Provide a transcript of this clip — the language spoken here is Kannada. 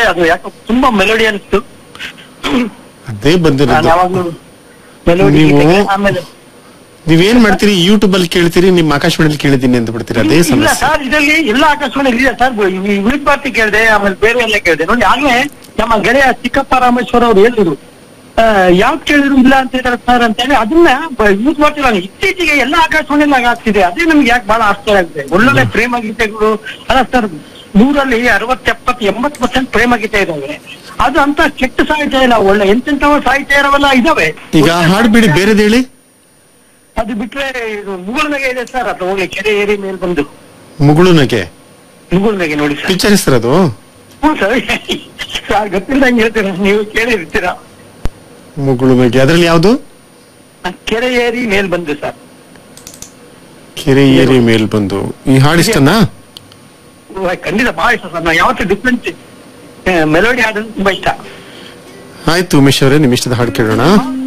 ಅದು ಯಾಕೋ ತುಂಬಾ ಮೆಲೋಡಿ ಅನಿಸ್ತು ಅದೇ ನಾನು ಬಂದಿರೋದು ಯಾವಾಗ್ಲೂ ಮೆಲೋಡಿ ನೀವು- ಆಮೇಲೆ ನೀವೇನ್ ಮಾಡ್ತೀರಿ ಯೂಟ್ಯೂಬ್ ಅಲ್ಲಿ ಕೇಳ್ತೀರಿ ನಿಮ್ ಆಕಾಶವಾಣಿಯಲ್ಲಿ ಕೇಳಿದೀನಿ ಅಂತ ಬಿಡ್ತೀರಿ ಅದೇ ಇಲ್ಲ ಸಮಸ್ಯೆ ಸರ್ ಇದರಲ್ಲಿ ಎಲ್ಲ ಆಕಾಶವಾಣಿ ಇಲ್ಲ ಸರ್ ವಿವಿಧ ಭಾರತಿ ಕೇಳಿದೆ ಆಮೇಲೆ ಬೇರೆ ಎಲ್ಲ ಕೇಳಿದೆ ನೋಡಿ ಆಗ್ಲೇ ನಮ್ಮ ಗೆಳೆಯ ಚಿಕ್ಕಪ್ಪ ರಾಮೇಶ್ವರ ಅವ್ರು ಹೇಳಿದ್ರು ಯಾವ್ದು ಕೇಳಿದ್ರು ಇಲ್ಲ ಅಂತ ಹೇಳ್ತಾರೆ ಸರ್ ಅಂತ ಹೇಳಿ ಅದನ್ನ ಯೂಸ್ ಮಾಡ್ತಿಲ್ಲ ಇತ್ತೀಚೆಗೆ ಎಲ್ಲ ಆಕಾಶವಾಣಿಯಲ್ಲಿ ಆಗ್ತಿದೆ ಅದೇ ನಮ್ಗೆ ಯಾಕೆ ಬಹಳ ಆಶ್ಚರ್ಯ ಆಗಿದೆ ಒಳ್ಳೊಳ್ಳೆ ಪ್ರೇಮ ಗೀತೆಗಳು ಅಲ್ಲ ಸರ್ ನೂರಲ್ಲಿ ಅರವತ್ತು ಎಪ್ಪತ್ತು ಎಂಬತ್ತು ಪರ್ಸೆಂಟ್ ಪ್ರೇಮ ಗೀತೆ ಇದಾವೆ ಅದು ಅಂತ ಕೆಟ್ಟ ಸಾಹಿತ್ಯ ಇಲ್ಲ ಒಳ್ಳೆ ಎಂತೆಂತವ ಸಾಹಿತ್ಯ ಇರೋವೆಲ್ಲ ಇದಾವೆ ಈಗ ಹಾಡ್ಬಿಡಿ ಬೇರೆದ್ ಹೇಳಿ ಅದು ಬಿಟ್ರೆ ಇದು ಮುಗುಳ್ನಗೆ ಇದೆ ಸರ್ ಅದು ಹೋಗಿ ಕೆರೆ ಏರಿ ಮೇಲ್ ಬಂದು ಮುಗುಳುನಗೆ ಮುಗುಳ್ನಗೆ ನೋಡಿ ಸರ್ ಪಿಕ್ಚರ್ ಹೆಸರದು ಹ್ಞೂ ಸರ್ ಸರ್ ಗೊತ್ತಿಲ್ದಂಗೆ ಹೇಳ್ತೀರಾ ನೀವು ಕೇಳಿರ್ತೀರಾ ಮುಗುಳುನಗೆ ಅದ್ರಲ್ಲಿ ಯಾವ್ದು ಕೆರೆ ಏರಿ ಮೇಲ್ ಬಂದು ಸರ್ ಕೆರೆ ಏರಿ ಮೇಲ್ ಬಂದು ಈ ಹಾಡು ಇಷ್ಟನಾ ಓ, ಖಂಡಿತ ಬಹಳ ಇಷ್ಟ ಸರ್ ನಾವು ಯಾವತ್ತೂ ಡಿಫ್ರೆಂಟ್ ಮೆಲೋಡಿ ಹಾಡೋದು ತುಂಬಾ ಇಷ್ಟ ಆಯ್ತು ಉಮೇಶ್ ಅವರೇ ನಿಮ್ ಇಷ್ಟದ ಹಾಡು ಕೇಳೋಣ